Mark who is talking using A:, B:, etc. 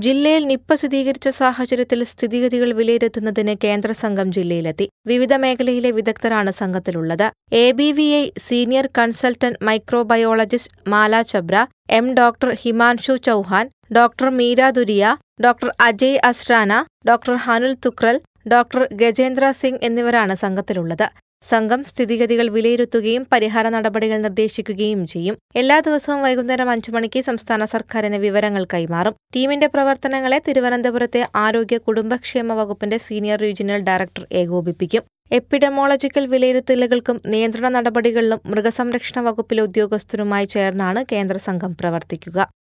A: ജില്ലയിൽ നിപ്പ സ്ഥിരീകരിച്ച സാഹചര്യത്തിൽ സ്ഥിതിഗതികൾ വിലയിരുത്തുന്നതിന് കേന്ദ്ര സംഘം ജില്ലയിലെത്തി വിവിധ മേഖലയിലെ വിദഗ്ധരാണ് സംഘത്തിലുള്ളത് A B V I senior consultant microbiologist Mala Chhabra M doctor Himanshu Chauhan doctor Meera Duria doctor Ajay Astrana doctor Hanul Thukral doctor Gajendra Singh എന്നിവരാണ് സംഘത്തിലുള്ളത് സംഘം സ്ഥിതിഗതികൾ വിലയിരുത്തുകയും പരിഹാര നടപടികൾ നിർദ്ദേശിക്കുകയും ചെയ്യും എല്ലാ ദിവസവും വൈകുന്നേരം അഞ്ചു മണിക്ക് സംസ്ഥാന സർക്കാരിന് വിവരങ്ങൾ കൈമാറും ടീമിന്റെ പ്രവർത്തനങ്ങളെ തിരുവനന്തപുരത്തെ ആരോഗ്യ കുടുംബക്ഷേമ വകുപ്പിന്റെ സീനിയർ റീജിയണൽ ഡയറക്ടർ ഏകോപിപ്പിക്കും എപ്പിഡമോളജിക്കൽ വിലയിരുത്തലുകൾക്കും നിയന്ത്രണ നടപടികളിലും മൃഗസംരക്ഷണ വകുപ്പിലെ ഉദ്യോഗസ്ഥരുമായി ചേർന്നാണ് കേന്ദ്ര സംഘം പ്രവർത്തിക്കുക